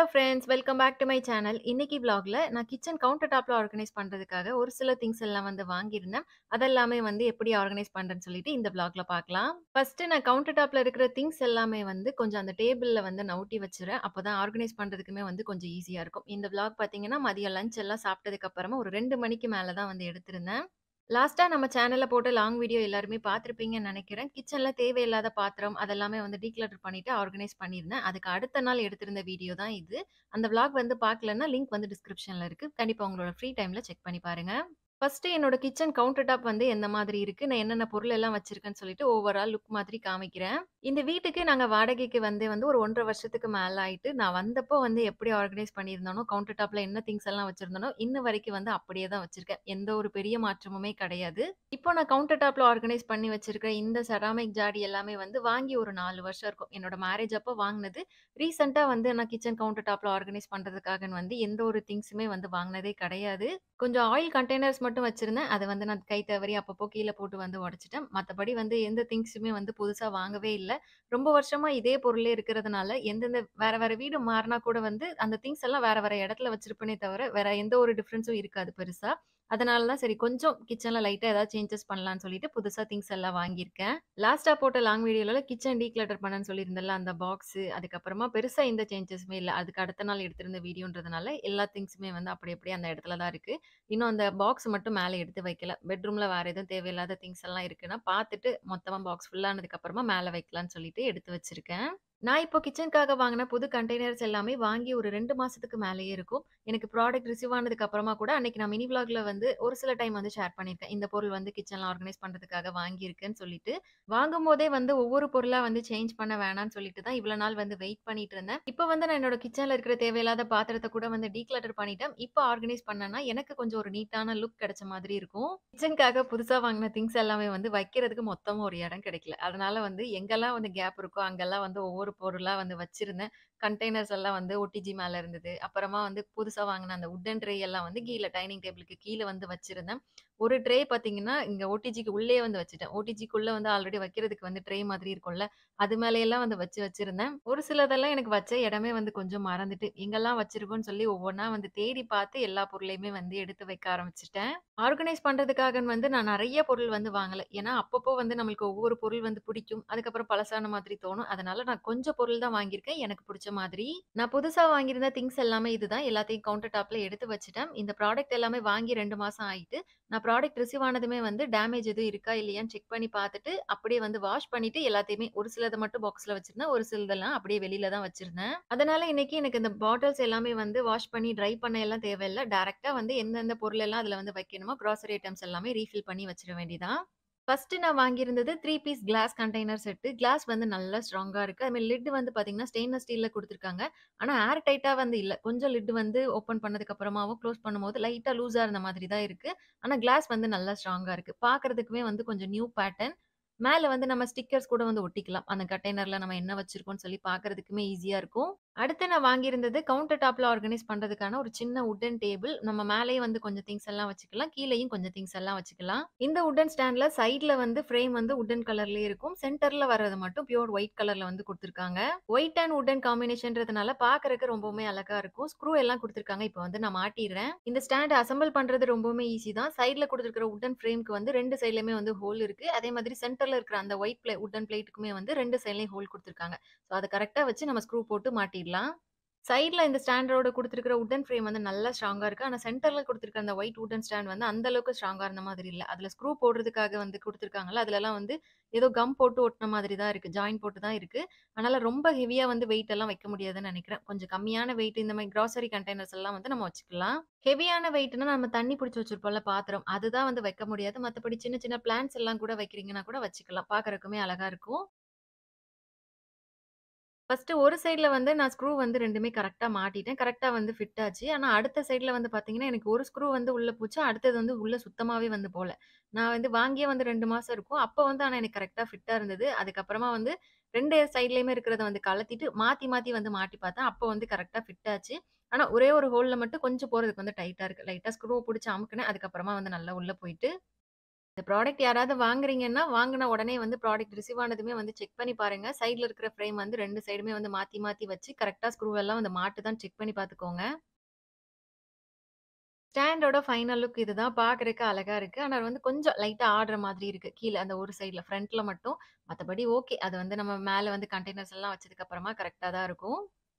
Friends welcome back to my channel. இன்னைக்கு விளாக்ல நான் கிச்சன் கவுண்டர் டாப்ல ஆர்கனைஸ் பண்றதுக்காக ஒரு சில திங்ஸ் எல்லாம் வந்து வாங்கியிருந்தேன். அதெல்லாமே வந்து எப்படி ஆர்கனைஸ் பண்றேன்னு சொல்லிட்டு இந்த விளாக்ல பார்க்கலாம். ஃபர்ஸ்ட்டு நான் கவுண்டர் டாப்ல இருக்கிற திங்ஸ் எல்லாமே வந்து கொஞ்சம் அந்த டேபிள்ல வந்து நவுத்தி வச்சுருவேன். அப்பதான் ஆர்கனைஸ் பண்றதுக்குமே வந்து கொஞ்சம் ஈஸியா இருக்கும். இந்த விளாக் பார்த்தீங்கன்னா, மதியம் லஞ்ச் எல்லாம் சாப்பிட்டதுக்கு அப்புறமா ஒரு 2 மணிக்கு மேல தான் வந்து எடுத்திருந்தேன். லாஸ்ட்டா நம்ம சேனல்ல போட்ட லாங் வீடியோ எல்லாருமே பார்த்திருப்பீங்கன்னு நெனைக்கிறேன். கிச்சன்ல தேவையில்லாத பாத்திரம் அதெல்லாமே வந்து டீக்ளட்டர் பண்ணிட்டு ஆர்கனைஸ் பண்ணியிருந்தேன். அதுக்கு அடுத்த நாள் எடுத்திருந்த வீடியோ தான் இது. அந்த விளாக் வந்து பார்க்கலன்னா லிங்க் வந்து டிஸ்கிரிப்ஷன்ல இருக்கு. கண்டிப்பா உங்களோட ஃப்ரீ டைம்ல செக் பண்ணி பாருங்க. ஃபர்ஸ்ட்டு என்னோட கிச்சன் கவுண்டர் டாப் வந்து எந்த மாதிரி இருக்கு, நான் என்னென்ன பொருள் எல்லாம் வச்சிருக்கேன்னு சொல்லிட்டு ஓவரால் லுக் மாதிரி காமிக்கிறேன். இந்த வீட்டுக்கு நாங்க வாடகைக்கு வந்தே வந்து ஒரு 1 1/2 வருஷத்துக்கு மேல ஆயிட்டு. நான் வந்தப்போ வந்து எப்படி ஆர்கனைஸ் பண்ணியிருந்தேனோ, கவுண்டர் டாப்ல என்ன திங்ஸ் எல்லாம் வச்சிருந்தேனோ, இன்ன வரைக்கும் வந்து அப்படியே தான் வச்சிருக்கேன். எந்த ஒரு பெரிய மாற்றமுமே கிடையாது. இப்போ நான் கவுண்டர் டாப்ல ஆர்கனைஸ் பண்ணி வச்சிருக்கிற இந்த செராமிக் ஜாடி எல்லாமே வந்து வாங்கி ஒரு 4 வருஷம் இருக்கும். என்னோட மேரேஜ் அப்போ வாங்குனது. ரீசென்ட்டா வந்து நான் கிச்சன் கவுண்டர் டாப்ல ஆர்கனைஸ் பண்றதுக்காகன்னு வந்து எந்த ஒரு திங்ஸுமே வந்து வாங்குனதே கிடையாது. கொஞ்சம் ஆயில் கண்டெய்னர்ஸ் மட்டும் வச்சிருந்தேன். அத வந்து நான் கை தவறி அப்பப்போ கீழ போட்டு வந்து உடைச்சுட்டேன். மத்தபடி வந்து எந்த திங்ஸுமே வந்து புதுசா வாங்கவே இல்ல. ரொம்ப வருஷமா இதே பொருளே இருக்கிறதுனால, எந்தெந்த வேற வேற வீடு மாறுனா கூட வந்து அந்த திங்ஸ் எல்லாம் வேற வேற இடத்துல வச்சிருப்பேனே தவிர, வேற எந்த ஒரு டிஃபரன்ஸும் இருக்காது பெருசா. அதனால தான் சரி கொஞ்சம் கிச்சன்ல லைட்டா ஏதாவது சேஞ்சஸ் பண்ணலான்னு சொல்லிட்டு புதுசா திங்ஸ் எல்லாம் வாங்கியிருக்கேன். லாஸ்ட்டா போட்ட லாங் வீடியோல கிச்சன் டீக்ளட்டர் பண்ணேன்னு சொல்லியிருந்தேன்ல, அந்த பாக்ஸு அதுக்கப்புறமா பெருசா எந்த சேஞ்சஸுமே இல்ல. அதுக்கு அடுத்த நாள் எடுத்திருந்த வீடியோன்றதுனால எல்லா திங்ஸுமே வந்து அப்படி அப்படியே அந்த இடத்துல தான் இருக்கு. இன்னும் அந்த பாக்ஸ் மட்டும் மேல எடுத்து வைக்கல. பெட்ரூம்ல வேற எதுவும் தேவையில்லாத திங்ஸ் எல்லாம் இருக்குன்னா பார்த்துட்டு மொத்தமா பாக்ஸ் ஃபுல் ஆனதுக்கு அப்புறமா மேல வைக்கலான்னு சொல்லிட்டு எடுத்து வச்சிருக்கேன். நான் இப்போ கிச்சனுக்காக வாங்குன புது கண்டெய்னர்ஸ் எல்லாமே வாங்கி ஒரு 2 மாசத்துக்கு மேலேயே இருக்கும். எனக்கு ப்ராடக்ட் ரிசீவ் ஆனதுக்கு அப்புறமா கூட அன்னைக்கு நான் மினி விளாக்ல வந்து ஒரு சில டைம் வந்து ஷேர் பண்ணியிருக்கேன். இந்த பொருள் வந்து கிச்சன்ல ஆர்கனைஸ் பண்றதுக்காக வாங்கியிருக்கேன்னு சொல்லிட்டு. வாங்கும்போதே வந்து ஒவ்வொரு பொருளா வந்து சேஞ்ச் பண்ண வேணான்னு சொல்லிட்டு தான் இவ்வளோ நாள் வந்து வெயிட் பண்ணிட்டு இருந்தேன். இப்போ வந்து நான் என்னோட கிச்சன்ல இருக்கிற தேவையில்லாத பாத்திரத்த கூட வந்து டீக்ளட்டர் பண்ணிட்டேன். இப்போ ஆர்கனைஸ் பண்ணேன்னா எனக்கு கொஞ்சம் ஒரு நீட்டான லுக் கிடைச்ச மாதிரி இருக்கும். கிச்சனுக்காக புதுசா வாங்குன திங்ஸ் எல்லாமே வந்து வைக்கிறதுக்கு மொத்தமா ஒரு இடம் கிடைக்கல. அதனால வந்து எங்கெல்லாம் வந்து கேப் இருக்கோ, அங்கெல்லாம் வந்து ஒவ்வொரு பொருளா வந்து வச்சிருந்தேன். கண்டெய்னர்ஸ் எல்லாம் வந்து ஒடிஜி மேல இருந்தது. அப்புறமா வந்து புதுசா வாங்குன அந்த வுட்டன் ட்ரே எல்லாம் வந்து கீழ டைனிங் டேபிளுக்கு கீழ வந்து வச்சிருந்தேன். ஒரு ட்ரே பார்த்தீங்கன்னா, இங்க ஓடிஜிக்கு உள்ளயே வந்து வச்சுட்டேன். ஓடிஜிக்குள்ள வந்து ஆல்ரெடி வைக்கிறதுக்கு வந்து ட்ரே மாதிரி இருக்கும்ல, அது மேலயெல்லாம் வந்து வச்சு வச்சிருந்தேன். ஒரு சிலதெல்லாம் எனக்கு வச்ச இடமே வந்து கொஞ்சம் மறந்துட்டு, எங்கெல்லாம் வச்சிருக்கோம்ன்னு சொல்லி ஒவ்வொன்னா வந்து தேடி பார்த்து எல்லா பொருளையுமே வந்து எடுத்து வைக்க ஆரம்பிச்சுட்டேன். ஆர்கனைஸ் பண்றதுக்காகன்னு வந்து நான் நெறைய பொருள் வந்து வாங்கல. ஏன்னா, அப்பப்போ வந்து நம்மளுக்கு ஒவ்வொரு பொருள் வந்து பிடிக்கும். அதுக்கப்புறம் பழசான மாதிரி தோணும். அதனால நான் கொஞ்சம் பொருள் தான் வாங்கியிருக்கேன். எனக்கு பிடிச்ச மாதிரி. நான் புதுசா வாங்கியிருந்த திங்ஸ் எல்லாமே இதுதான். எல்லாத்தையும் கவுண்டர் டாப்ல எடுத்து வச்சுட்டேன். இந்த ப்ராடக்ட் எல்லாமே வாங்கி 2 மாசம் ஆயிட்டு. நான் ப்ராடக்ட் ரிசீவ் ஆனதுமே வந்து டேமேஜ் எதுவும் இருக்கா இல்லையான்னு செக் பண்ணி பார்த்துட்டு, அப்படியே வந்து வாஷ் பண்ணிட்டு எல்லாத்தையுமே ஒரு சிலத மட்டும் பாக்ஸ்ல வச்சிருந்தேன். ஒரு சிலதெல்லாம் அப்படியே வெளியில தான் வச்சிருந்தேன். அதனால இன்னைக்கு எனக்கு இந்த பாட்டில்ஸ் எல்லாமே வந்து வாஷ் பண்ணி ட்ரை பண்ண எல்லாம் தேவையில்ல. டைரக்ட்டா வந்து எந்தெந்த பொருள் எல்லாம் அதுல வந்து வைக்கணுமோ, கிராசரி ஐட்டம்ஸ் எல்லாமே ரீஃபில் பண்ணி வச்சிட வேண்டியதான். ஃபர்ஸ்ட்டு நான் வாங்கியிருந்தது 3 piece glass container set. Glass வந்து நல்லா ஸ்ட்ராங்கா இருக்கு. அதுமாரி லிட் வந்து பார்த்தீங்கன்னா, ஸ்டெயின்லெஸ் ஸ்டீல்ல குடுத்துருக்காங்க. ஆனா ஏர் டைட்டா வந்து இல்ல. கொஞ்சம் லிட் வந்து ஓப்பன் பண்ணதுக்கு அப்புறமாவும், க்ளோஸ் பண்ணும்போது லைட்டா லூஸா இருந்த மாதிரி தான் இருக்கு. ஆனா கிளாஸ் வந்து நல்லா ஸ்ட்ராங்கா இருக்கு. பார்க்கறதுக்குமே வந்து கொஞ்சம் நியூ பேட்டர்ன். மேல வந்து நம்ம ஸ்டிக்கர்ஸ் கூட வந்து ஒட்டிக்கலாம். அந்த கண்டெய்னர்ல நம்ம என்ன வச்சிருக்கோம்ன்னு சொல்லி பார்க்கறதுக்குமே ஈஸியா இருக்கும். அடுத்து நான் வாங்கியிருந்தது கவுண்டர் டாப்ல ஆர்கனைஸ் பண்றதுக்கான ஒரு சின்ன வுட்டன் டேபிள். நம்ம மேலேயே வந்து கொஞ்சம் திங்ஸ் எல்லாம் வச்சுக்கலாம். கீழயும் கொஞ்சம் திங்ஸ் எல்லாம் வச்சுக்கலாம். இந்த வுட்டன் ஸ்டாண்ட்ல சைட்ல வந்து ஃப்ரேம் வந்து வுட்டன் கலர்லயே இருக்கும். சென்டர்ல வர்றது மட்டும் பியூர் ஒயிட் கலர்ல வந்து குடுத்துருக்காங்க. ஒயிட் அண்ட் வுட்டன் காம்பினேஷன்றதுனால பார்க்கறக்கு ரொம்பவுமே அழகா இருக்கும். ஸ்க்ரூ எல்லாம் குடுத்துருக்காங்க. இப்போ வந்து நான் மாட்டிர்றேன். இந்த ஸ்டாண்ட் அசெம்பிள் பண்றது ரொம்பவுமே ஈஸி தான். சைட்ல குடுத்துருக்கிற வுட்டன் ஃப்ரேம்க்கு வந்து 2 சைட்லயுமே வந்து ஹோல் இருக்கு. அதே மாதிரி சென்டர்ல இருக்கிற அந்த ஒயிட் பிளே வுட்டன் பிளேட்டுக்குமே வந்து 2 சைட்லயும் ஹோல் குடுத்துருக்காங்க. ஸோ அத கரெக்ட்டா வச்சு நம்ம ஸ்க்ரூ போட்டு மாட்டிடலாம். சைட்ல இந்த ஸ்டாண்டோட குடுத்துருக்கிற வுட்டன் ஃப்ரேம் வந்து நல்லா ஸ்ட்ராங்கா இருக்கு. ஆனா சென்டர்ல குடுத்துருக்க அந்த ஒயிட் வுட்டன் ஸ்டாண்ட் வந்து அந்த அளவுக்கு ஸ்ட்ராங்கா இருந்த மாதிரி இல்ல. அதுல ஸ்க்ரூ போடுறதுக்காக வந்து குடுத்துருக்காங்கல்ல, அதுலலாம் வந்து ஏதோ கம் போட்டு ஒட்டுன மாதிரி தான் இருக்கு. ஜாயின் போட்டு தான் இருக்கு. அதனால ரொம்ப ஹெவியா வந்து வெயிட் எல்லாம் வைக்க முடியாதுன்னு நெனைக்கிறேன். கொஞ்சம் கம்மியான வெயிட் இந்த மாரி கிராசரி கண்டெய்னர்ஸ் எல்லாம் வந்து நம்ம வச்சுக்கலாம். ஹெவியான வெயிட்னா நம்ம தண்ணி புடிச்சு வச்சிருப்போம்ல பாத்திரம், அதுதான் வந்து வைக்க முடியாது. மத்தபடி சின்ன சின்ன பிளான்ட்ஸ் எல்லாம் கூட வைக்கிறீங்கன்னா கூட வச்சுக்கலாம். பார்க்கறக்குமே அழகா இருக்கும். ஃபர்ஸ்ட்டு ஒரு சைட்ல வந்து நான் ஸ்க்ரூ வந்து 2மே கரெக்ட்டா மாட்டிட்டேன். கரெக்ட்டா வந்து ஃபிட் ஆச்சு. ஆனா அடுத்த சைட்ல வந்து பார்த்தீங்கன்னா, எனக்கு ஒரு ஸ்க்ரூ வந்து உள்ள போச்சு. அடுத்தது வந்து உள்ள சுத்தமாவே வந்து போல. நான் வந்து வாங்கியே வந்து 2 மாசம் இருக்கும். அப்ப வந்து ஆனா எனக்கு கரெக்ட்டா ஃபிட்டா இருந்தது. அதுக்கப்புறமா வந்து 2 சைட்லயுமே இருக்கிறத வந்து கழட்டிட்டு மாத்தி மாத்தி வந்து மாட்டி பார்த்தேன். அப்போ வந்து கரெக்ட்டா ஃபிட் ஆச்சு. ஆனா ஒரே ஒரு ஹோல்ல மட்டும் கொஞ்சம் போறதுக்கு வந்து டைட்டா இருக்கு. லைட்டா ஸ்க்ரூவ புடிச்சு அமுக்குனேன். அதுக்கப்புறமா வந்து நல்லா உள்ள போயிட்டு இந்த ப்ராடக்ட் யாராவது வாங்குறீங்கன்னா, வாங்குன உடனே வந்து ப்ராடக்ட் ரிசீவ் ஆனதுமே வந்து செக் பண்ணி பாருங்க. சைட்ல இருக்கிற ஃப்ரேம் வந்து 2 சைடுமே வந்து மாத்தி மாத்தி வச்சு கரெக்ட்டா ஸ்க்ரூ எல்லாம் வந்து மாட்டுதான்னு செக் பண்ணி பார்த்துக்கோங்க. ஸ்டாண்டோட ஃபைனல் லுக் இதுதான். பார்க்கறக்கு அழகா இருக்கு. ஆனா வந்து கொஞ்சம் லைட்டா ஆடுற மாதிரி இருக்கு. கீழ அந்த ஒரு சைட்ல ஃப்ரண்ட்ல மட்டும். மத்தபடி ஓகே. அது வந்து நம்ம மேல வந்து கண்டெய்னர்ஸ் எல்லாம் வச்சதுக்கு அப்புறமா கரெக்ட்டா தான் இருக்கும்.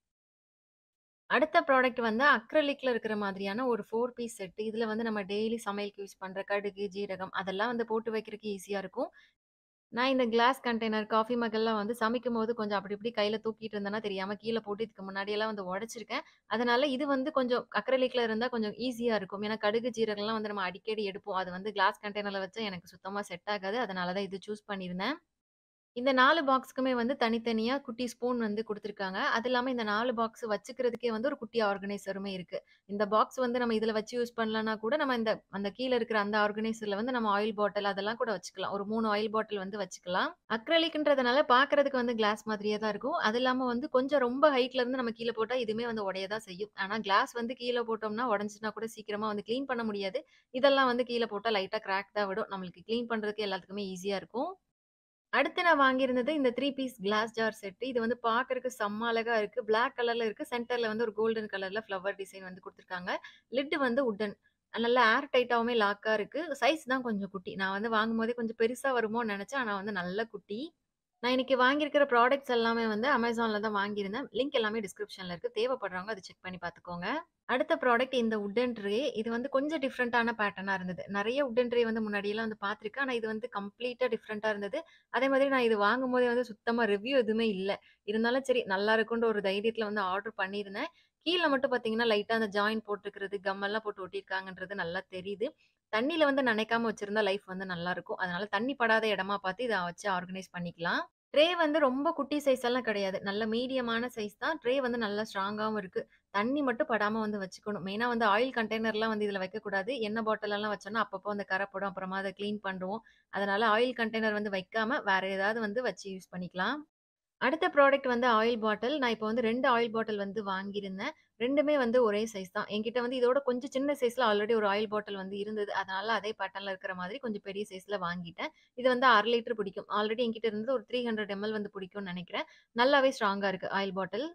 அடுத்த ப்ராடக்ட் வந்து அக்ரிலிக்ல இருக்கிற மாதிரியான ஒரு 4 பீஸ் செட். இதுல வந்து நம்ம டெய்லி சமையலுக்கு யூஸ் பண்ற கடுகு, ஜீரகம் அதெல்லாம் வந்து போட்டு வைக்கிறதுக்கு ஈஸியா இருக்கும். நான் இந்த கிளாஸ் கண்டெய்னர், காஃபி மக் எல்லாம் வந்து சமைக்கும்போது கொஞ்சம் அப்படி இப்படி கையில தூக்கிட்டு இருந்தேன்னா தெரியாம கீழ போட்டு இதுக்கு முன்னாடியெல்லாம் வந்து உடைச்சிருக்கேன். அதனால இது வந்து கொஞ்சம் அக்ரிலிக்ல இருந்தா கொஞ்சம் ஈஸியா இருக்கும். ஏன்னா கடுகு, ஜீரகம்லாம் வந்து நம்ம அடிக்கடி எடுப்போம். அது வந்து கிளாஸ் கண்டெய்னர்ல வச்சா எனக்கு சுத்தமா செட் ஆகாது. அதனால தான் இது சூஸ் பண்ணியிருந்தேன். இந்த 4 பாக்ஸ்க்குமே வந்து தனித்தனியா குட்டி ஸ்பூன் வந்து குடுத்துருக்காங்க. அது இல்லாம இந்த 4 பாக்ஸ் வச்சுக்கிறதுக்கே வந்து ஒரு குட்டி ஆர்கனைசருமே இருக்கு. இந்த பாக்ஸ் வந்து நம்ம இதுல வச்சு யூஸ் பண்ணலன்னா கூட நம்ம இந்த அந்த கீழ இருக்கிற அந்த ஆர்கனைசர்ல வந்து நம்ம ஆயில் பாட்டில் அதெல்லாம் கூட வச்சுக்கலாம். ஒரு 3 ஆயில் பாட்டில் வந்து வச்சுக்கலாம். அக்ரிலிக்ன்றதுனால பார்க்கறதுக்கு வந்து கிளாஸ் மாதிரியே தான் இருக்கும். அது இல்லாம வந்து கொஞ்சம் ரொம்ப ஹைட்ல இருந்து நம்ம கீழ போட்டா இதுவுமே வந்து உடைய தான் செய்யும். ஆனா கிளாஸ் வந்து கீழ போட்டோம்னா உடைஞ்சுச்சுனா கூட சீக்கிரமா வந்து கிளீன் பண்ண முடியாது. இதெல்லாம் வந்து கீழ போட்டா லைட்டா கிராக் தான் விடும். நம்மளுக்கு கிளீன் பண்றதுக்கு எல்லாத்துக்குமே ஈஸியா இருக்கும். அடுத்து நான் வாங்கியிருந்தது இந்த 3 பீஸ் கிளாஸ் ஜார் செட். இது வந்து பார்க்கறக்கு செம்ம அழகா இருக்கு. பிளாக் கலர்ல இருக்கு. சென்டர்ல வந்து ஒரு கோல்டன் கலர்ல ஃப்ளவர் டிசைன் வந்து குடுத்துருக்காங்க. லிட் வந்து வுட்டன். நல்லா ஏர் டைட்டாவுமே லாக்கா இருக்கு. சைஸ் தான் கொஞ்சம் குட்டி. நான் வந்து வாங்கும்போதே கொஞ்சம் பெருசா வருமோன்னு நெனச்சேன். ஆனா வந்து நல்ல குட்டி. நான் இன்னைக்கு வாங்கியிருக்கிற ப்ராடக்ட்ஸ் எல்லாமே வந்து Amazonல தான் வாங்கியிருந்தேன். லிங்க் எல்லாமே டிஸ்கிரிப்ஷன்ல இருக்கு. தேவைப்படுறவங்க அத செக் பண்ணி பார்த்துக்கோங்க. அடுத்த ப்ராடக்ட் இந்த வுட்டன் ட்ரே. இது வந்து கொஞ்சம் டிஃபரண்டான பேட்டர்னா இருந்தது. நெறைய வுட்டன் ட்ரே வந்து முன்னாடியெல்லாம் வந்து பார்த்துருக்கேன். ஆனா இது வந்து கம்ப்ளீட்டா டிஃபரண்டா இருந்தது. அதே மாதிரி நான் இது வாங்கும்போதே வந்து சுத்தமா ரிவ்யூ எதுவுமே இல்ல. இருந்தாலும் சரி நல்லா இருக்குன்ற ஒரு தைரியத்துல வந்து ஆர்டர் பண்ணியிருந்தேன். கீழ மட்டும் பார்த்தீங்கன்னா, லைட்டா அந்த ஜாயின் போட்டுருக்கிறது, கம் எல்லாம் போட்டு ஒட்டியிருக்காங்கன்றது நல்லா தெரியுது. தண்ணீல வந்து நனைக்காம வச்சிருந்தா லைஃப் வந்து நல்லாருக்கும். அதனால தண்ணி படாத இடமா பார்த்து இத வச்சு ஆர்கனைஸ் பண்ணிக்கலாம். ட்ரே வந்து ரொம்ப குட்டி சைஸ் எல்லாம் கிடையாது. நல்ல மீடியமான சைஸ் தான். ட்ரே வந்து நல்லா ஸ்ட்ராங்காவும் இருக்கு. தண்ணி மட்டும் படாம வந்து வச்சுக்கணும். மெயினா வந்து ஆயில் கண்டெய்னர்லாம் வந்து இதுல வைக்கக்கூடாது. எண்ணெய் பாட்டில் எல்லாம் வச்சோம்னா, அப்பப்போ வந்து கரை படும். அப்புறமா அத கிளீன் பண்ணுவோம். அதனால ஆயில் கண்டெய்னர் வந்து வைக்காம வேற ஏதாவது வந்து வச்சு யூஸ் பண்ணிக்கலாம். அடுத்த ப்ராடக்ட் வந்து ஆயில் பாட்டில். நான் இப்ப வந்து 2 ஆயில் பாட்டில் வந்து வாங்கியிருந்தேன். 2மே வந்து ஒரே சைஸ் தான். என்கிட்ட வந்து இதோட கொஞ்சம் சின்ன சைஸ்ல ஆல்ரெடி ஒரு ஆயில் பாட்டில் வந்து இருந்தது. அதனால அதே பேட்டர்ன்ல இருக்கிற மாதிரி கொஞ்சம் பெரிய சைஸ்ல வாங்கிட்டேன். இது வந்து 1/2 லிட்டர் பிடிக்கும். ஆல்ரெடி என்கிட்ட இருந்தது ஒரு 300 எம்எல் வந்து பிடிக்கும்னு நெனைக்கிறேன். நல்லாவே ஸ்ட்ராங்கா இருக்கு ஆயில் பாட்டில்.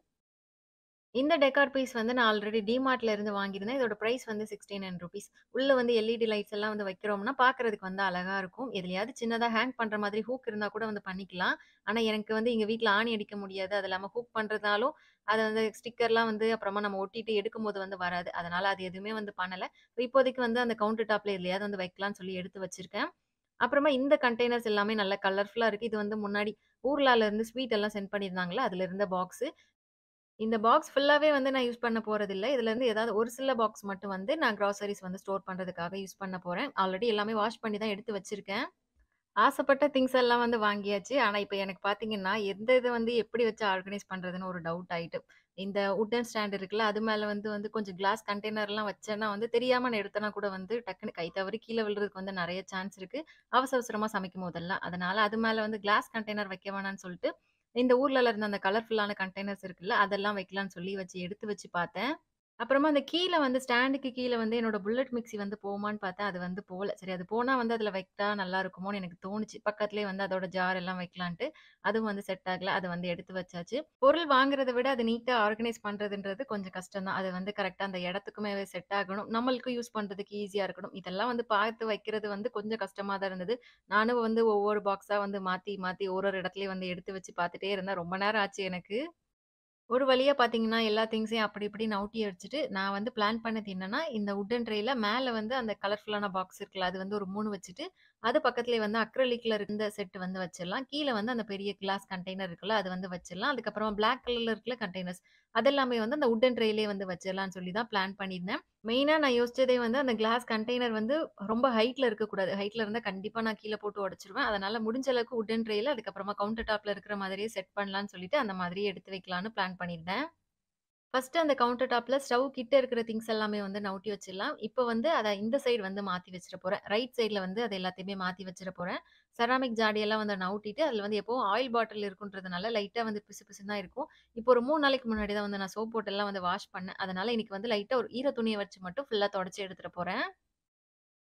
இந்த டெக்கார் பீஸ் வந்து நான் ஆல்ரெடி டிமார்ட்ல இருந்து வாங்கியிருந்தேன். இதோட பிரைஸ் வந்து ₹69 உள்ள வந்து எல்இடி லைட்ஸ் எல்லாம் வந்து வைக்கிறோம்னா, பார்க்கறதுக்கு வந்து அழகா இருக்கும். எதுலயாவது சின்னதா ஹேங் பண்ற மாதிரி ஹூக் இருந்தா கூட வந்து பண்ணிக்கலாம். ஆனா எனக்கு வந்து எங்க வீட்ல ஆணி அடிக்க முடியாது. அது இல்லாம ஹூக் பண்றதுனாலும், அத வந்து ஸ்டிக்கர்லாம் வந்து அப்புறமா நம்ம ஒட்டிட்டு எடுக்கும்போது வந்து வராது. அதனால அது எதுவுமே வந்து பண்ணல. இப்போதைக்கு வந்து அந்த கவுண்டர் டாப்ல எதுலயாவது வந்து வைக்கலான்னு சொல்லி எடுத்து வச்சிருக்கேன். அப்புறமா இந்த கண்டெய்னர்ஸ் எல்லாமே நல்லா கலர்ஃபுல்லா இருக்கு. இது வந்து முன்னாடி ஊர்லால இருந்து ஸ்வீட் எல்லாம் சென்ட் பண்ணியிருந்தாங்கல்ல, அதுல இருந்த பாக்ஸு. இந்த பாக்ஸ் ஃபுல்லாவே வந்து நான் யூஸ் பண்ண போறதில்ல. இதுலருந்து ஏதாவது ஒரு சில பாக்ஸ் மட்டும் வந்து நான் கிராசரிஸ் வந்து ஸ்டோர் பண்றதுக்காக யூஸ் பண்ண போறேன். ஆல்ரெடி எல்லாமே வாஷ் பண்ணி தான் எடுத்து வச்சிருக்கேன். ஆசைப்பட்ட திங்ஸ் எல்லாம் வந்து வாங்கியாச்சு. ஆனா இப்ப எனக்கு பார்த்தீங்கன்னா, எந்த இத வந்து எப்படி வச்சு ஆர்கனைஸ் பண்றதுன்னு ஒரு டவுட் ஆயிட்டு. இந்த வுட்டன் ஸ்டாண்ட் இருக்குல்ல, அது மேல வந்து வந்து கொஞ்சம் கிளாஸ் கண்டெய்னர்லாம் வச்சேன்னா வந்து தெரியாம நான் எடுத்தேன்னா கூட வந்து டக்குனு கை தவறி கீழ விழுறதுக்கு வந்து நெறைய சான்ஸ் இருக்கு. அவசர அவசரமா சமைக்கும்போதெல்லாம். அதனால அது மேல வந்து கிளாஸ் கண்டெய்னர் வைக்க வேணான்னு சொல்ட்டு, இந்த ஊர்லல இருந்த அந்த கலர்ஃபுல்லான கண்டெய்னர்ஸ் இருக்குல்ல, அதெல்லாம் வைக்கலான்னு சொல்லி வச்சு எடுத்து வச்சு பார்த்தேன். அப்புறமா அந்த கீழ வந்து ஸ்டாண்டுக்கு கீழ வந்து என்னோட புல்லட் மிக்ஸி வந்து போமான்னு பார்த்தேன். அது வந்து போல. சரி அது போனா வந்து அதுல வைத்தா நல்லா இருக்குமோன்னு எனக்கு தோணுச்சு. பக்கத்திலேயே வந்து அதோட ஜார் எல்லாம் வைக்கலான்ட்டு. அதுவும் வந்து செட் ஆகல. அத வந்து எடுத்து வச்சாச்சு. பொருள் வாங்குறத விட அத நீட்டா ஆர்கனைஸ் பண்றதுன்றது கொஞ்சம் கஷ்டம் தான். அது வந்து கரெக்ட்டா அந்த இடத்துக்குமே செட் ஆகணும். நம்மளுக்கும் யூஸ் பண்றதுக்கு ஈஸியா இருக்கணும். இதெல்லாம் வந்து பார்த்து வைக்கிறது வந்து கொஞ்சம் கஷ்டமா தான் இருந்தது. நானும் வந்து ஒவ்வொரு பாக்ஸா வந்து மாத்தி மாத்தி ஒரு ஒரு இடத்துலயும் வந்து எடுத்து வச்சு பார்த்துட்டே இருந்தேன். ரொம்ப நேரம் ஆச்சு எனக்கு. ஒரு வழியா பார்த்தீங்கன்னா, எல்லா திங்ஸையும் அப்படி இப்படி நவுத்தி வச்சுட்டு, நான் வந்து பிளான் பண்ணது என்னன்னா, இந்த வுட்டன் ட்ரேல மேல வந்து அந்த கலர்ஃபுல்லான பாக்ஸ் இருக்குல்ல, அது வந்து ஒரு 3 வச்சுட்டு, அது பக்கத்திலேயே வந்து அக்ரிலிக்ல இருந்த செட் வந்து வச்சிடலாம். கீழ வந்து அந்த பெரிய கிளாஸ் கண்டெய்னர் இருக்குல்ல, அது வந்து வச்சிடலாம். அதுக்கப்புறமா பிளாக் கலர்ல இருக்குல்ல கண்டெய்னர்ஸ், அதெல்லாமே வந்து அந்த வுட்டன் ட்ரேலயே வந்து வச்சிடலான்னு சொல்லி தான் பிளான் பண்ணியிருந்தேன். மெயினா நான் யோசிச்சதே வந்து அந்த கிளாஸ் கண்டெய்னர் வந்து ரொம்ப ஹைட்ல இருக்கக்கூடாது. ஹைட்ல இருந்தா கண்டிப்பா நான் கீழ போட்டு உடைச்சுருவேன். அதனால முடிஞ்ச அளவுக்கு வுட்டன் ட்ரேல அதுக்கப்புறமா கவுண்டர் டாப்ல இருக்கிற மாதிரியே செட் பண்ணலான்னு சொல்லிட்டு, அந்த மாதிரியே எடுத்து வைக்கலான்னு பிளான் பண்ணியிருந்தேன். ஃபர்ஸ்ட்டு அந்த கவுண்டர் டாப்ல ஸ்டவ் கிட்ட இருக்கிற திங்ஸ் எல்லாமே வந்து நவுத்தி வச்சிடலாம். இப்ப வந்து அத இந்த சைடு வந்து மாத்தி வச்சிட போறேன். ரைட் சைட்ல வந்து அது எல்லாத்தையுமே மாத்தி வச்சிட போறேன். செராமிக் ஜாடியெல்லாம் வந்து நவுத்திட்டு, அதுல வந்து எப்பவும் ஆயில் பாட்டில் இருக்குன்றதுனால லைட்டா வந்து பிசு பிசுன்னு தான் இருக்கும். இப்போ ஒரு 3 நாளைக்கு முன்னாடி தான் வந்து நான் சோப் போட்டெல்லாம் வந்து வாஷ் பண்ணேன். அதனால இன்னைக்கு வந்து லைட்டா ஒரு ஈர துணிய வச்சு மட்டும் ஃபுல்லா தொடச்சு எடுத்துட போறேன்.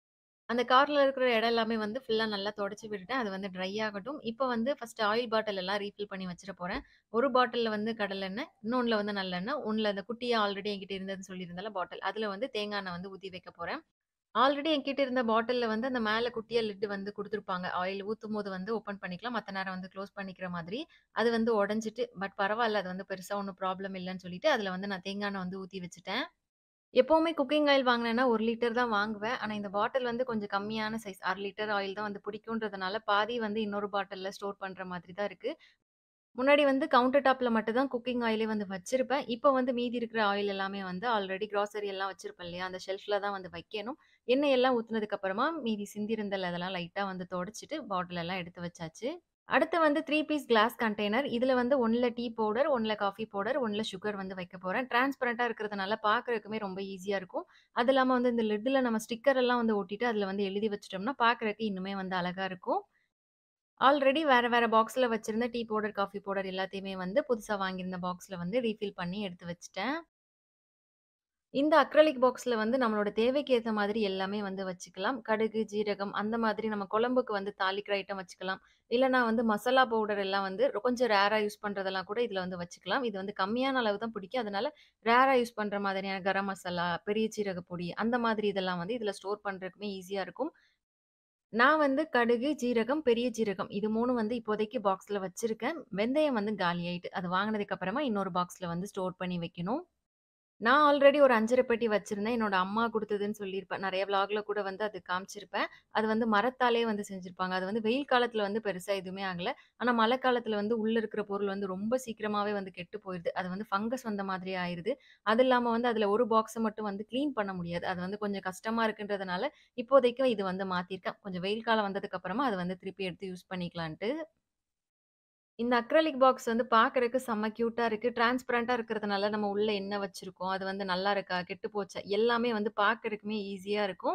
அந்த கார்னர்ல இருக்கிற இடம் எல்லாமே வந்து ஃபுல்லா நல்லா தொடச்சு விட்டுட்டேன். அது வந்து ட்ரை ஆகட்டும். இப்ப வந்து ஃபர்ஸ்ட் ஆயில் பாட்டில் எல்லாம் ரீஃபில் பண்ணி வச்சுற போறேன். ஒரு பாட்டில்ல வந்து கடலெண்ணெய், இன்னொன்ல வந்து நல்லெண்ணெய், ஒண்ணுல அந்த குட்டியா ஆல்ரெடி என்கிட்ட இருந்ததுன்னு சொல்லியிருந்தேன்ல பாட்டில். அதுல வந்து தேங்காய் எண்ணெய் வந்து ஊத்தி வைக்க போறேன். ஆல்ரெடி என்கிட்ட இருந்த பாட்டில்ல வந்து அந்த மேல குட்டியா லிட் வந்து குடுத்துருப்பாங்க. ஆயில் ஊத்தும்போது வந்து ஓப்பன் பண்ணிக்கலாம். மத்த நேரம் வந்து க்ளோஸ் பண்ணிக்கிற மாதிரி. அது வந்து உடைஞ்சுட்டு பட் பரவால்ல. அது வந்து பெருசா ஒண்ணும் ப்ராப்ளம் இல்லன்னு சொல்லிட்டு, அதுல வந்து நான் தேங்காய் எண்ணெய் வந்து ஊத்தி வச்சுட்டேன். எப்பவுமே குக்கிங் ஆயில் வாங்குனேன்னா 1 லிட்டர் தான் வாங்குவேன். ஆனா இந்த பாட்டில் வந்து கொஞ்சம் கம்மியான சைஸ் 1/2 லிட்டர் ஆயில் தான் வந்து பிடிக்குன்றதுனால, பாதி வந்து இன்னொரு பாட்டில்ல ஸ்டோர் பண்ற மாதிரி தான் இருக்கு. முன்னாடி வந்து கவுண்டர் டாப்ல மட்டும் தான் குக்கிங் ஆயிலே வந்து வச்சிருப்பேன். இப்ப வந்து மீதி இருக்கிற ஆயில் எல்லாமே வந்து ஆல்ரெடி கிராசரி எல்லாம் வச்சிருப்பேன் இல்லையா? அந்த ஷெல்ஃப்ல தான் வந்து வைக்கணும். எண்ணெய் எல்லாம் ஊத்துனதுக்கு அப்புறமா மீதி சிந்தியிருந்தல் அதெல்லாம் லைட்டா வந்து தொடச்சுட்டு, பாட்டில் எல்லாம் எடுத்து வச்சாச்சு. அடுத்து வந்து 3 பீஸ் கிளாஸ் கண்டெய்னர். இதுல வந்து 1ல டீ பவுடர், 1ல காஃபி பவுடர், 1ல சுகர் வந்து வைக்க போறேன். டிரான்ஸ்பரன்ட்டா இருக்கிறதுனால பார்க்கறதுக்குமே ரொம்ப ஈஸியா இருக்கும். அது இல்லாம வந்து இந்த லிட்ல நம்ம ஸ்டிக்கர் எல்லாம் வந்து ஒட்டிட்டு, அதுல வந்து எழுதி வச்சுட்டோம்னா, பார்க்கறதுக்கு இன்னுமே வந்து அழகா இருக்கும். ஆல்ரெடி வேற வேற பாக்ஸ்ல வச்சிருந்த டீ பவுடர், காஃபி பவுடர் எல்லாத்தையுமே வந்து புதுசா வாங்கியிருந்த பாக்ஸ்ல வந்து ரீஃபில் பண்ணி எடுத்து வச்சுட்டேன். இந்த அக்ரிலிக் பாக்ஸ்ல வந்து நம்மளோட தேவைக்கு ஏத்த மாதிரி எல்லாமே வந்து வச்சுக்கலாம். கடுகு, ஜீரகம் அந்த மாதிரி நம்ம குழம்புக்கு வந்து தாளிக்கிற ஐட்டம் வச்சுக்கலாம். இல்லன்னா வந்து மசாலா பவுடர் எல்லாம் வந்து கொஞ்சம் ரேரா யூஸ் பண்றதெல்லாம் கூட இதுல வந்து வச்சுக்கலாம். இது வந்து கம்மியான அளவு தான் பிடிக்கும். அதனால ரேரா யூஸ் பண்ற மாதிரியான கரம் மசாலா, பெரிய சீரக பொடி அந்த மாதிரி இதெல்லாம் வந்து இதுல ஸ்டோர் பண்றதுக்குமே ஈஸியா இருக்கும். நான் வந்து கடுகு, ஜீரகம், பெரிய ஜீரகம் இது 3 வந்து இப்போதைக்கு பாக்ஸ்ல வச்சிருக்கேன். வெந்தயம் வந்து காலியாயிட்டு. அது வாங்குனதுக்கு அப்புறமா இன்னொரு பாக்ஸ்ல வந்து ஸ்டோர் பண்ணி வைக்கணும். நான் ஆல்ரெடி ஒரு 5 பெட்டி வச்சிருந்தேன். என்னோட அம்மா குடுத்ததுன்னு சொல்லியிருப்பேன். நெறைய விளாக்ல கூட வந்து அது காமிச்சிருப்பேன். அது வந்து மரத்தாலே வந்து செஞ்சிருப்பாங்க. அது வந்து வெயில் காலத்துல வந்து பெருசா எதுவுமே ஆகல. ஆனா மழை காலத்துல வந்து உள்ள இருக்கிற பொருள் வந்து ரொம்ப சீக்கிரமாவே வந்து கெட்டு போயிருது. அது வந்து ஃபங்கஸ் வந்த மாதிரி ஆயிருது. அது இல்லாம வந்து அதுல ஒரு பாக்ஸ மட்டும் வந்து கிளீன் பண்ண முடியாது. அது வந்து கொஞ்சம் கஷ்டமா இருக்குன்றதுனால, இப்போதைக்கு இது வந்து மாத்தியிருக்கேன். கொஞ்சம் வெயில் காலம் வந்ததுக்கு அப்புறமா அத வந்து திருப்பி எடுத்து யூஸ் பண்ணிக்கலான்ட்டு. இந்த அக்ரிலிக் பாக்ஸ் வந்து பார்க்கறதுக்கு செம்ம கியூட்டா இருக்கு. டிரான்ஸ்பரன்ட்டா இருக்கிறதுனால நம்ம உள்ள என்ன வச்சிருக்கோம், அது வந்து நல்லா இருக்கா, கெட்டு போச்சா, எல்லாமே வந்து பார்க்கறதுக்குமே ஈஸியா இருக்கும்.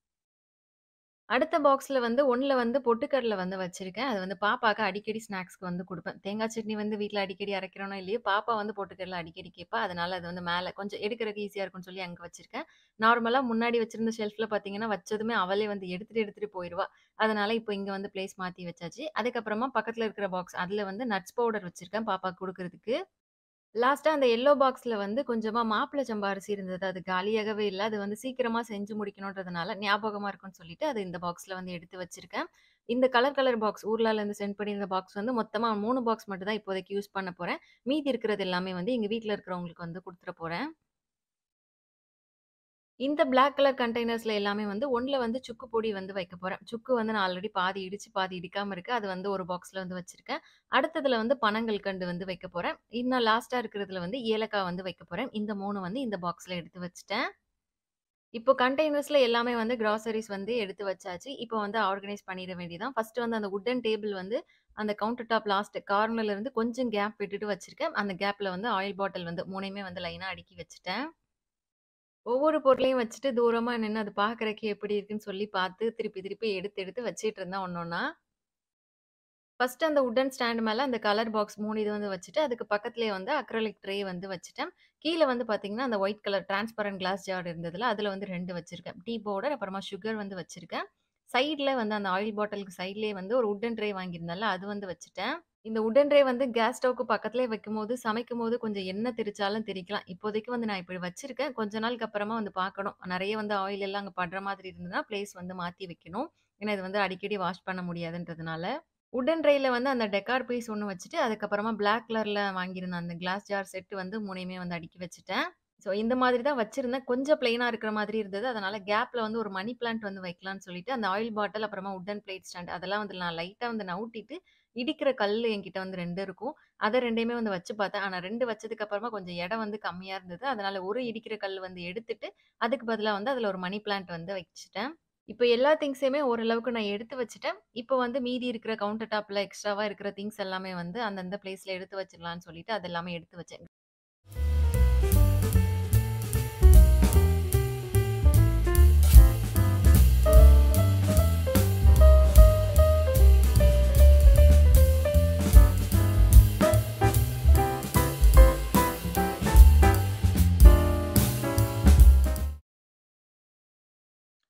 அடுத்த பாக்ஸ்ல வந்து 1ல வந்து பொட்டுக்கடல வந்து வச்சிருக்கேன். அது வந்து பாப்பாக்கு அடிக்கடி ஸ்நாக்ஸ்க்கு வந்து குடுப்பேன். தேங்காய் சட்னி வந்து வீட்ல அடிக்கடி அரைக்கிறோனோ இல்லையோ, பாப்பா வந்து பொட்டுக்கடல அடிக்கடி கேட்பா. அதனால அது வந்து மேல கொஞ்சம் எடுக்கறதுக்கு ஈஸியா இருக்கும்னு சொல்லி அங்க வச்சிருக்கேன். நார்மலா முன்னாடி வச்சிருந்த ஷெல்ஃப்ல பார்த்தீங்கன்னா, வச்சதுமே அவளே வந்து எடுத்துட்டு எடுத்துட்டு போயிருவா. அதனால இப்போ இங்க வந்து பிளேஸ் மாத்தி வச்சாச்சு. அதுக்கப்புறமா பக்கத்துல இருக்கிற பாக்ஸ் அதுல வந்து நட்ஸ் பவுடர் வச்சிருக்கேன் பாப்பாக்கு குடுக்குறதுக்கு. லாஸ்ட்டா அந்த எல்லோ பாக்ஸ்ல வந்து கொஞ்சமா மாப்பிள சம்பா அரிசி இருந்தது. அது காலியாகவே இல்ல. அது வந்து சீக்கிரமா செஞ்சு முடிக்கணுன்றதுனால ஞாபகமா இருக்கும்னு சொல்லிட்டு, அது இந்த பாக்ஸ்ல வந்து எடுத்து வச்சிருக்கேன். இந்த கலர் கலர் பாக்ஸ் ஊர்லாலருந்து சென்ட் பண்ணியிருந்த பாக்ஸ் வந்து மொத்தமா 3 பாக்ஸ் மட்டும் தான் இப்போதைக்கு யூஸ் பண்ண போறேன். மீதி இருக்கிறது எல்லாமே வந்து எங்க வீட்ல இருக்கிறவங்களுக்கு வந்து குடுத்துற போறேன். இந்த பிளாக் கலர் கண்டெய்னர்ஸ்ல எல்லாமே வந்து 1ல வந்து சுக்கு பொடி வந்து வைக்க போறேன். சுக்கு வந்து நான் ஆல்ரெடி பாதி இடிச்சு, பாதி இடிக்காம இருக்கு. அது வந்து ஒரு பாக்ஸ்ல வந்து வச்சிருக்கேன். அடுத்ததுல வந்து பனங்கல்கண்டு வந்து வைக்க போறேன். இன்னும் லாஸ்ட்டா இருக்கிறதுல வந்து ஏலக்காய் வந்து வைக்க போறேன். இந்த 3 வந்து இந்த பாக்ஸ்ல எடுத்து வச்சுட்டேன். இப்போ கண்டெய்னர்ஸ்ல எல்லாமே வந்து கிராசரிஸ் வந்து எடுத்து வச்சாச்சு. இப்போ வந்து ஆர்கனைஸ் பண்ணிட வேண்டியதுதான். ஃபர்ஸ்ட் வந்து அந்த வுட்டன் டேபிள் வந்து அந்த கவுண்டர் டாப் லாஸ்ட் கார்னர்ல இருந்து கொஞ்சம் கேப் விட்டுட்டு வச்சிருக்கேன். அந்த கேப்ல வந்து ஆயில் பாட்டில் வந்து 3யுமே வந்து லைனா அடுக்கி வச்சுட்டேன். ஒவ்வொரு பொருளையும் வச்சுட்டு தூரமா நின்னு அது பார்க்கறதுக்கு எப்படி இருக்குன்னு சொல்லி பார்த்து, திருப்பி திருப்பி எடுத்து எடுத்து வச்சுட்டு இருந்தேன் ஒண்ணொண்ணா. ஃபர்ஸ்ட் அந்த வுட்டன் ஸ்டாண்ட் மேல அந்த கலர் பாக்ஸ் 3 இது வந்து வச்சுட்டு, அதுக்கு பக்கத்திலேயே வந்து அக்ரிலிக் ட்ரே வந்து வச்சுட்டேன். கீழ வந்து பார்த்தீங்கன்னா, அந்த white colour transparent glass jar இருந்ததுல, அதுல வந்து 2 வச்சிருக்கேன். டீ பவுடர், அப்புறமா சுகர் வந்து வச்சிருக்கேன். சைட்ல வந்து அந்த ஆயில் பாட்டிலுக்கு சைட்லயே வந்து ஒரு வுட்டன் ட்ரே வாங்கியிருந்தேன்ல, அது வந்து வச்சுட்டேன். இந்த வுட்டன் ட்ரே வந்து கேஸ் ஸ்டவ்க்கு பக்கத்திலேயே வைக்கும்போது, சமைக்கும்போது கொஞ்சம் எண்ணெய் தெறிச்சாலும் தெறிக்கலாம். இப்போதைக்கு வந்து நான் இப்படி வச்சிருக்கேன். கொஞ்ச நாளுக்கு அப்புறமா வந்து பார்க்கணும். நெறைய வந்து ஆயில் எல்லாம் அங்க படுற மாதிரி இருந்ததுன்னா, பிளேஸ் வந்து மாத்தி வைக்கணும். ஏன்னா இது வந்து அடிக்கடி வாஷ் பண்ண முடியாதுன்றதுனால. வுட்டன் ட்ரேல வந்து அந்த டெக்கார் பீஸ் ஒண்ணு வச்சுட்டு, அதுக்கப்புறமா பிளாக் கலர்ல வாங்கியிருந்த அந்த கிளாஸ் ஜார் செட் வந்து 3யுமே வந்து அடுக்கி வச்சுட்டேன். ஸோ இந்த மாதிரி தான் வச்சிருந்தேன். கொஞ்சம் பிளெயினா இருக்கிற மாதிரி இருந்தது. அதனால கேப்ல வந்து ஒரு மணி பிளான்ட் வந்து வைக்கலான்னு சொல்லிட்டு, அந்த ஆயில் பாட்டில், அப்புறமா வுட்டன் பிளேட் ஸ்டாண்ட் அதெல்லாம் வந்து நான் லைட்டா வந்து நவுத்திட்டு, இடிக்கிற கல்லு என்கிட்ட வந்து 2 இருக்கும். அத 2யுமே வந்து வச்சு பார்த்தேன். ஆனா 2 வச்சதுக்கு அப்புறமா கொஞ்சம் இடம் வந்து கம்மியா இருந்தது. அதனால ஒரு இடிக்கிற கல் வந்து எடுத்துட்டு, அதுக்கு பதிலா வந்து அதுல ஒரு மணி பிளான்ட் வந்து வச்சுட்டேன். இப்ப எல்லா திங்ஸுமே ஓரளவுக்கு நான் எடுத்து வச்சுட்டேன். இப்போ வந்து மீதி இருக்கிற கவுண்டர் டாப்ல எக்ஸ்ட்ராவா இருக்கிற திங்ஸ் எல்லாமே வந்து அந்தந்த பிளேஸ்ல எடுத்து வச்சிடலான்னு சொல்லிட்டு, அது எல்லாமே எடுத்து வச்சேன்.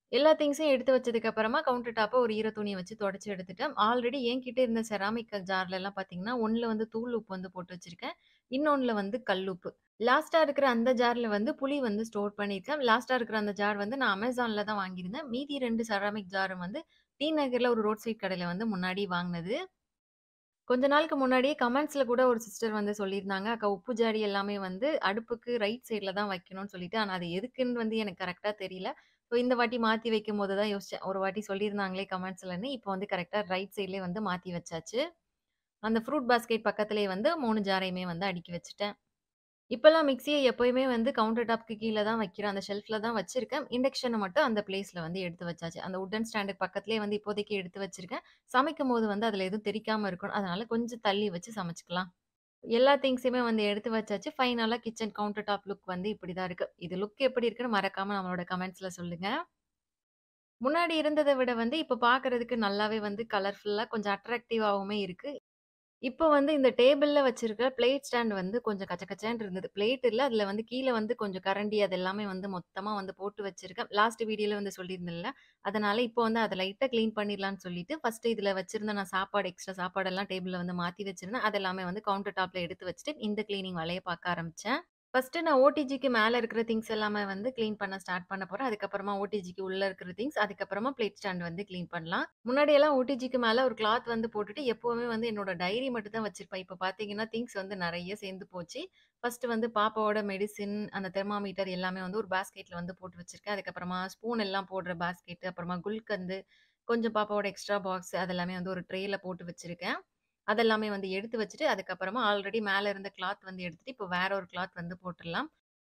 எல்லா திங்ஸையும் எடுத்து வச்சதுக்கு அப்புறமா கவுண்டர் டாப்ப ஒரு ஈர துணிய வச்சு தொடச்சு எடுத்துட்டேன். ஆல்ரெடி என்கிட்ட இருந்த செராமிக் ஜார்லலாம் பார்த்தீங்கன்னா, ஒண்ணுல வந்து தூள் உப்பு வந்து போட்டு வச்சிருக்கேன். இன்னொன்னுல வந்து கல்லுப்பு. லாஸ்ட்டா இருக்கிற அந்த ஜார்ல வந்து புளி வந்து ஸ்டோர் பண்ணியிருக்கேன். லாஸ்ட்டா இருக்கிற அந்த ஜார் வந்து நான் Amazonல தான் வாங்கியிருந்தேன். மீதி 2 செராமிக் ஜாரும் வந்து டி நகர்ல ஒரு ரோட் சைட் கடையில வந்து முன்னாடி வாங்குனது. கொஞ்ச நாளுக்கு முன்னாடியே கமெண்ட்ஸ்ல கூட ஒரு சிஸ்டர் வந்து சொல்லியிருந்தாங்க. அக்கா உப்பு ஜாடி எல்லாமே வந்து அடுப்புக்கு ரைட் சைட்ல தான் வைக்கணும்னு சொல்லிட்டு. ஆனா அது எதுக்குன்னு வந்து எனக்கு கரெக்ட்டா தெரியல. ஸோ இந்த வாட்டி மாத்தி வைக்கும்போது தான் யோசிச்சேன். ஒரு வாட்டி சொல்லியிருந்தாங்களே கமெண்ட்ஸ்லன்னு. இப்போ வந்து கரெக்ட்டா ரைட் சைட்லயே வந்து மாத்தி வச்சாச்சு. அந்த ஃப்ரூட் பாஸ்கெட் பக்கத்திலேயே வந்து 3 ஜாரையுமே வந்து அடுக்கி வச்சுட்டேன். இப்பலாம் மிக்ஸிய எப்பயுமே வந்து கவுண்டர் டாப்க்கு கீழ தான் வைக்கிறேன். அந்த ஷெல்ஃப்ல தான் வச்சிருக்கேன். இண்டக்ஷன மட்டும் அந்த பிளேஸ்ல வந்து எடுத்து வச்சாச்சு. அந்த வுட்டன் ஸ்டாண்டுக்கு பக்கத்திலேயே வந்து இப்போதைக்கு எடுத்து வச்சிருக்கேன். சமைக்கும்போது வந்து அதில எதுவும் தெறிக்காம இருக்கணும். அதனால கொஞ்சம் தள்ளி வச்சு சமைச்சுக்கலாம். எல்லா திங்ஸுமே வந்து எடுத்து வச்சாச்சு. ஃபைனலா கிச்சன் கவுண்டர் டாப் லுக் வந்து இப்படிதான் இருக்கு. இது லுக் எப்படி இருக்குன்னு மறக்காம நம்மளோட கமெண்ட்ஸ்ல சொல்லுங்க. முன்னாடி இருந்தத விட வந்து இப்ப பார்க்கறதுக்கு நல்லாவே வந்து கலர்ஃபுல்லா கொஞ்சம் அட்ராக்டிவாவுமே இருக்கு. இப்போ வந்து இந்த டேபிள்ல வச்சிருக்கிற பிளேட் ஸ்டாண்ட் வந்து கொஞ்சம் கச்ச கச்சன்னு இருந்தது. பிளேட் இல்ல. அதில வந்து கீழ வந்து கொஞ்சம் கரண்டி அது எல்லாமே வந்து மொத்தமா வந்து போட்டு வச்சிருக்கேன். லாஸ்ட் வீடியோல வந்து சொல்லியிருந்தேன்ல. அதனால இப்போ வந்து அத லைட்டா கிளீன் பண்ணிடலான்னு சொல்லிட்டு, ஃபர்ஸ்ட்டு இதில வச்சிருந்த நான் சாப்பாடு எக்ஸ்ட்ரா சாப்பாடெல்லாம் டேபிள்ல வந்து மாத்தி வச்சிருந்தேன். அது எல்லாமே வந்து கவுண்டர் டாப்ல எடுத்து வச்சுட்டு, இந்த கிளீனிங் வேலைய பார்க்க ஆரம்பிச்சேன். ஃபர்ஸ்ட்டு நான் ஓடிஜிக்கு மேல இருக்கிற திங்ஸ் எல்லாமே வந்து கிளீன் பண்ண ஸ்டார்ட் பண்ண போறேன். அதுக்கப்புறமா ஓடிஜிக்கு உள்ள இருக்கிற திங்ஸ், அதுக்கப்புறமா பிளேட் ஸ்டாண்ட் வந்து கிளீன் பண்ணலாம். முன்னாடியெல்லாம் ஓடிஜிக்கு மேல ஒரு கிளாத் வந்து போட்டுட்டு எப்பவுமே வந்து என்னோட டைரி மட்டும் தான் வச்சிருப்பேன். இப்ப பார்த்தீங்கன்னா, திங்ஸ் வந்து நெறைய சேர்ந்து போச்சு. ஃபர்ஸ்ட்டு வந்து பாப்பாவோட மெடிசின், அந்த தெர்மாமீட்டர் எல்லாமே வந்து ஒரு பாஸ்கெட்ல வந்து போட்டு வச்சிருக்கேன். அதுக்கப்புறமா ஸ்பூன் எல்லாம் போடுற பாஸ்கெட், அப்புறமா குல்கந்து, கொஞ்சம் பாப்பாவோட எக்ஸ்ட்ரா பாக்ஸ் அதெல்லாமே வந்து ஒரு ட்ரேல போட்டு வச்சிருக்கேன். அதெல்லாமே வந்து எடுத்து வச்சுட்டு, அதுக்கப்புறமா ஆல்ரெடி மேல இருந்த கிளாத் வந்து எடுத்துட்டு, இப்போ வேற ஒரு கிளாத் வந்து போட்டுறலாம்.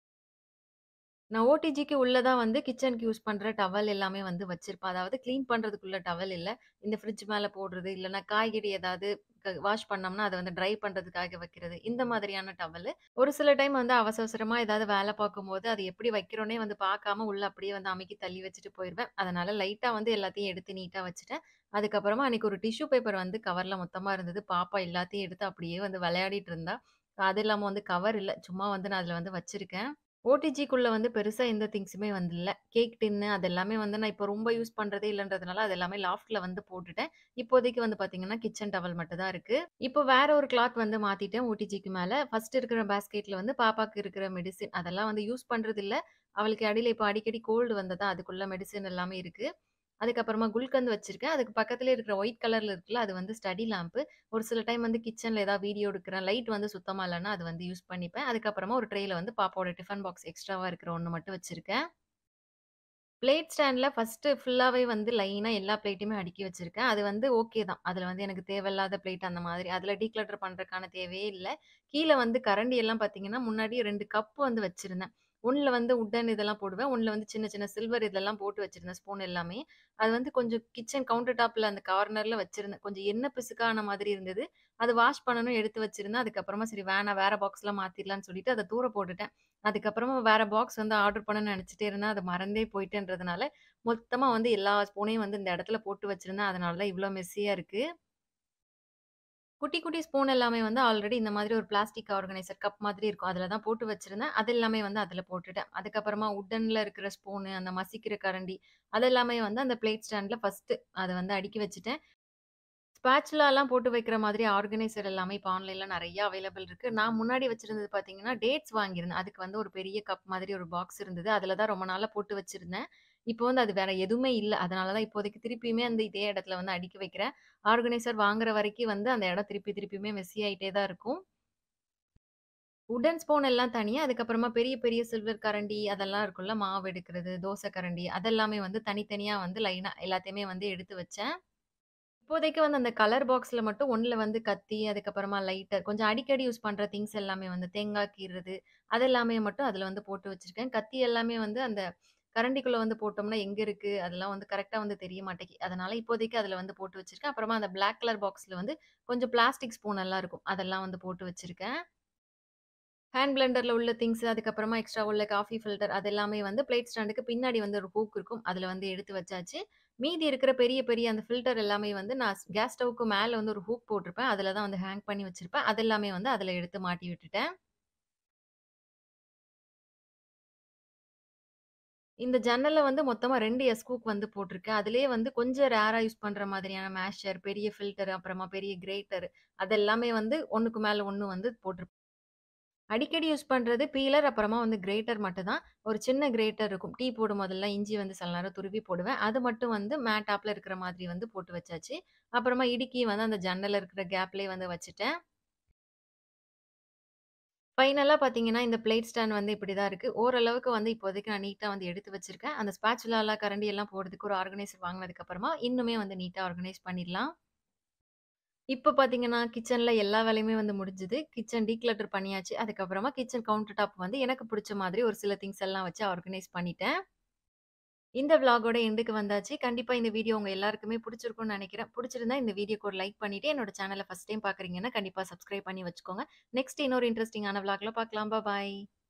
நான் ஓடிஜிக்கு உள்ள தான் வந்து கிச்சனுக்கு யூஸ் பண்ற டவல் எல்லாமே வந்து வச்சிருப்பேன். அதாவது கிளீன் பண்றதுக்குள்ள டவல் இல்ல. இந்த ஃப்ரிட்ஜ் மேல போடுறது, இல்லன்னா காய்கறி ஏதாவது க வாஷ் பண்ணோம்னா, அத வந்து ட்ரை பண்றதுக்காக வைக்கிறது. இந்த மாதிரியான டவலு. ஒரு சில டைம் வந்து அவசர அவசரமா ஏதாவது வேல பார்க்கும்போது, அது எப்படி வைக்கிறோன்னே வந்து பார்க்காம உள்ள அப்படியே வந்து அமுக்கி தள்ளி வச்சுட்டு போயிருவேன். அதனால லைட்டா வந்து எல்லாத்தையும் எடுத்து நீட்டா வச்சுட்டேன். அதுக்கப்புறமா அன்னைக்கு ஒரு டிஷ்யூ பேப்பர் வந்து கவர்ல மொத்தமா இருந்தது. பாப்பா எல்லாத்தையும் எடுத்து அப்படியே வந்து விளையாடிட்டு இருந்தா. அது இல்லாம வந்து கவர் இல்ல. சும்மா வந்து நான் அதில வந்து வச்சிருக்கேன். ஓடிஜிக்குள்ள வந்து பெருசா எந்த திங்ஸுமே வந்து இல்ல. கேக் டின்னு அது எல்லாமே வந்து நான் இப்போ ரொம்ப யூஸ் பண்றதே இல்லன்றதுனால, அது எல்லாமே லாஃப்ட்ல வந்து போட்டுட்டேன். இப்போதைக்கு வந்து பார்த்தீங்கன்னா, கிச்சன் டவல் மட்டும் தான் இருக்கு. இப்போ வேற ஒரு கிளாத் வந்து மாத்திட்டேன் ஓடிஜிக்கு மேல. ஃபர்ஸ்ட் இருக்கிற பாஸ்கெட்ல வந்து பாப்பாக்கு இருக்கிற மெடிசின் அதெல்லாம் வந்து யூஸ் பண்றது இல்ல. அவளுக்கு இடையில இப்போ அடிக்கடி கோல்டு வந்ததா, அதுக்குள்ள மெடிசின் எல்லாமே இருக்கு. அதுக்கப்புறமா குல்கந்த் வச்சிருக்கேன். அதுக்கு பக்கத்திலேயே இருக்கிற ஒயிட் கலர்ல இருக்குல்ல, அது வந்து ஸ்டடி லேம்ப். ஒரு சில டைம் வந்து கிச்சன்ல ஏதாவது வீடியோ எடுக்கிறேன், லைட் வந்து சுத்தமா இல்லன்னா, அது வந்து யூஸ் பண்ணிப்பேன். அதுக்கப்புறமா ஒரு ட்ரேல வந்து பாப்பாவோட டிஃபன் பாக்ஸ் எக்ஸ்ட்ராவா இருக்கிற ஒண்ணு மட்டும் வச்சிருக்கேன். பிளேட் ஸ்டாண்ட்ல ஃபர்ஸ்ட்டு ஃபுல்லாவே வந்து லைனா எல்லா பிளேட்டையுமே அடுக்கி வச்சிருக்கேன். அது வந்து ஓகே தான். அதுல வந்து எனக்கு தேவையில்லாத பிளேட் அந்த மாதிரி. அதுல டீக்ளட்டர் பண்றதுக்கான தேவையே இல்ல. கீழ வந்து கரண்டி எல்லாம் பார்த்தீங்கன்னா, முன்னாடி 2 கப் வந்து வச்சிருந்தேன். ஒண்ணுல வந்து வுட்டன் இதெல்லாம் போடுவேன். ஒண்ணுல வந்து சின்ன சின்ன சில்வர் இதெல்லாம் போட்டு வச்சிருந்தேன் ஸ்பூன் எல்லாமே. அது வந்து கொஞ்சம் கிச்சன் கவுண்டர் டாப்ல அந்த கார்னர்ல வச்சிருந்தேன். கொஞ்சம் எண்ணெய் பிசுக்கான மாதிரி இருந்தது. அது வாஷ் பண்ணணும் எடுத்து வச்சிருந்தேன். அதுக்கப்புறமா சரி வேணாம் வேற பாக்ஸ்ல மாத்திடலான்னு சொல்லிட்டு அத தூர போட்டுட்டேன். அதுக்கப்புறமா வேற பாக்ஸ் வந்து ஆர்டர் பண்ணணும்னு நெனச்சுட்டே இருந்தேன். அத மறந்தே போயிட்டேன்றதுனால, மொத்தமா வந்து எல்லா ஸ்பூனையும் வந்து இந்த இடத்துல போட்டு வச்சிருந்தேன். அதனால தான் இவ்ளோ மெஸ்ஸியா இருக்கு. குட்டி, குட்டி ஸ்பூன் எல்லாமே வந்து ஆல்ரெடி இந்த மாதிரி ஒரு பிளாஸ்டிக் ஆர்கனைசர் கப் மாதிரி இருக்கும். அதில தான் போட்டு வச்சிருந்தேன். அது எல்லாமே வந்து அதில போட்டுட்டேன். அதுக்கப்புறமா வுட்டன்ல இருக்கிற ஸ்பூனு, அந்த மசிக்கிற கரண்டி, அது எல்லாமே வந்து அந்த பிளேட் ஸ்டாண்ட்ல ஃபர்ஸ்ட்டு அத வந்து அடுக்கி வச்சுட்டேன். ஸ்பேச்சுலாலாம் போட்டு வைக்கிற மாதிரி ஆர்கனைசர் எல்லாமே இப்ப ஆன்லைன்ல நெறைய அவைலபிள் இருக்கு. நான் முன்னாடி வச்சிருந்தது பார்த்தீங்கன்னா, டேட்ஸ் வாங்கியிருந்தேன். அதுக்கு வந்து ஒரு பெரிய கப் மாதிரி ஒரு பாக்ஸ் இருந்தது. அதில தான் ரொம்ப நாளா போட்டு வச்சிருந்தேன். இப்போ வந்து அது வேற எதுவுமே இல்ல. அதனால தான் இப்போதைக்கு திருப்பியுமே அந்த இதே இடத்துல வந்து அடுக்கி வைக்கிறேன். ஆர்கனைசர் வாங்குற வரைக்கும் வந்து அந்த இடம் திருப்பி திருப்பியுமே மெஸ்ஸி ஆயிட்டே தான் இருக்கும். வுட்டன் ஸ்பூன் எல்லாம் தனியா, அதுக்கப்புறமா பெரிய பெரிய சில்வர் கரண்டி அதெல்லாம் இருக்கும்ல, மாவு எடுக்கிறது, தோசை கரண்டி அதெல்லாமே வந்து தனித்தனியா வந்து லைனா எல்லாத்தையுமே வந்து எடுத்து வச்சேன். இப்போதைக்கு வந்து அந்த கலர் பாக்ஸ்ல மட்டும் ஒண்ணுல வந்து கத்தி, அதுக்கப்புறமா லைட்டர் கொஞ்சம் அடிக்கடி யூஸ் பண்ற திங்ஸ் எல்லாமே வந்து தேங்காய் கீறுறது, அது எல்லாமே மட்டும் அதில வந்து போட்டு வச்சிருக்கேன். கத்தி எல்லாமே வந்து அந்த கரண்டிக்குள்ள வந்து போட்டோம்னா எங்க இருக்கு? அதெல்லாம் வந்து கரெக்ட்டா வந்து தெரிய மாட்டேங்கி. அதனால இப்போதைக்கு அதில வந்து போட்டு வச்சிருக்கேன். அப்புறமா அந்த பிளாக் கலர் பாக்ஸ்ல வந்து கொஞ்சம் பிளாஸ்டிக் ஸ்பூன் எல்லாம் இருக்கும். அதெல்லாம் வந்து போட்டு வச்சிருக்கேன். ஹேண்ட் பிளெண்டர்ல உள்ள திங்ஸ் அதுக்கப்புறமா எக்ஸ்ட்ரா உள்ள காஃபி ஃபில்டர் அது எல்லாமே வந்து பிளேட் ஸ்டாண்டுக்கு பின்னாடி வந்து ஒரு ஹூக் இருக்கும். அதில வந்து எடுத்து வச்சாச்சு. மீதி இருக்கிற பெரிய பெரிய அந்த ஃபில்டர் எல்லாமே வந்து நான் ஸ் கேஸ் ஸ்டவ்வுக்கு மேல வந்து ஒரு ஹூக் போட்டிருப்பேன். அதில தான் வந்து ஹேங் பண்ணி வச்சிருப்பேன். அது எல்லாமே வந்து அதில எடுத்து மாட்டி விட்டுட்டேன். இந்த ஜன்னல்ல வந்து மொத்தமா 2 எஸ் ஹூக் வந்து போட்டிருக்கேன். அதிலேயே வந்து கொஞ்சம் ரேரா யூஸ் பண்ற மாதிரியான மேஷர், பெரிய ஃபில்டர், அப்புறமா பெரிய கிரேட்டர் அதெல்லாமே வந்து ஒண்ணுக்கு மேல ஒண்ணு வந்து போட்டிருப்பேன். அடிக்கடி யூஸ் பண்றது பீலர், அப்புறமா வந்து கிரேட்டர் மட்டும் தான். ஒரு சின்ன கிரேட்டர் இருக்கும். டீ போடும் போதெல்லாம் இஞ்சி வந்து சில நேரம் துருவி போடுவேன். அது மட்டும் வந்து மேட் டாப்ல இருக்கிற மாதிரி வந்து போட்டு வச்சாச்சு. அப்புறமா இடுக்கி வந்து அந்த ஜன்னல்ல இருக்கிற கேப்லயே வந்து வச்சுட்டேன். ஃபைனலா பார்த்தீங்கன்னா, இந்த பிளேட் ஸ்டாண்ட் வந்து இப்படி தான் இருக்கு. ஓரளவுக்கு வந்து இப்போதைக்கு நான் நீட்டா வந்து எடுத்து வச்சிருக்கேன். அந்த ஸ்பேச்சுலால கரண்டி எல்லாம் போடுறதுக்கு ஒரு ஆர்கனைசர் வாங்குனதுக்கு அப்புறமா, இன்னுமே வந்து நீட்டா ஆர்கனைஸ் பண்ணிடலாம். இப்ப பார்த்தீங்கன்னா, கிச்சன்ல எல்லா வேலையுமே வந்து முடிஞ்சுது. கிச்சன் டீக்ளட்டர் பண்ணியாச்சு. அதுக்கப்புறமா கிச்சன் கவுண்டர் டாப் வந்து எனக்கு புடிச்ச மாதிரி ஒரு சில திங்ஸ் எல்லாம் வச்சு ஆர்கனைஸ் பண்ணிட்டேன். இந்த விளாகோட எண்டுக்கு வந்தாச்சு. கண்டிப்பா இந்த வீடியோ உங்க எல்லாருக்குமே புடிச்சிருக்கும்னு நெனைக்கிறேன். புடிச்சிருந்தா இந்த வீடியோக்கு ஒரு லைக் பண்ணிட்டு, என்னோட சேனல ஃபர்ஸ்ட் டைம் பார்க்குறீங்கன்னா, கண்டிப்பா சப்ஸ்கிரைப் பண்ணி வச்சுக்கோங்க. நெக்ஸ்ட் இன்னொரு இன்ட்ரஸ்டிங்கான விளாக்ல பார்க்கலாம். பபாய்.